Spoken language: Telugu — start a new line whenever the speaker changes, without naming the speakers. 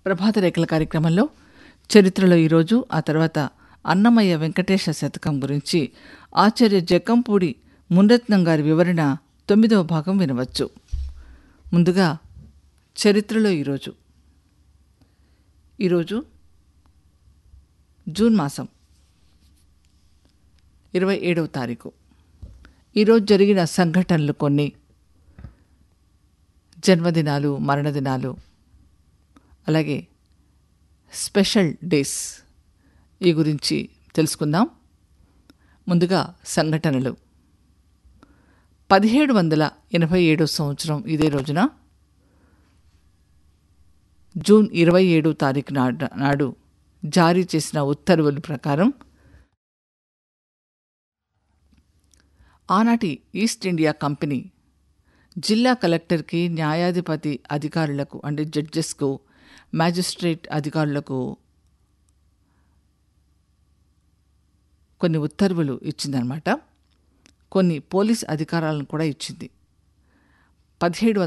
ప్రభాత రేఖల కార్యక్రమంలో చరిత్రలో ఈరోజు ఆ తర్వాత అన్నమయ్య వెంకటేశ శతకం గురించి ఆచార్య జక్కంపూడి మునరత్నం గారి వివరణ తొమ్మిదవ భాగం వినవచ్చు ముందుగా చరిత్రలో ఈరోజు ఈరోజు జూన్ మాసం ఇరవై ఏడవ తారీఖు ఈరోజు జరిగిన సంఘటనలు కొన్ని జన్మదినాలు మరణదినాలు అలాగే స్పెషల్ డేస్ ఈ గురించి తెలుసుకుందాం ముందుగా సంఘటనలు పదిహేడు వందల ఎనభై ఏడో సంవత్సరం ఇదే రోజున జూన్ ఇరవై ఏడో తారీఖు నాడు నాడు జారీ చేసిన ఉత్తర్వుల ప్రకారం ఆనాటి ఈస్ట్ ఇండియా కంపెనీ జిల్లా కలెక్టర్కి న్యాయాధిపతి అధికారులకు అంటే జడ్జెస్కు మ్యాజిస్ట్రేట్ అధికారులకు కొన్ని ఉత్తర్వులు ఇచ్చిందనమాట కొన్ని పోలీస్ అధికారాలను కూడా ఇచ్చింది పదిహేడు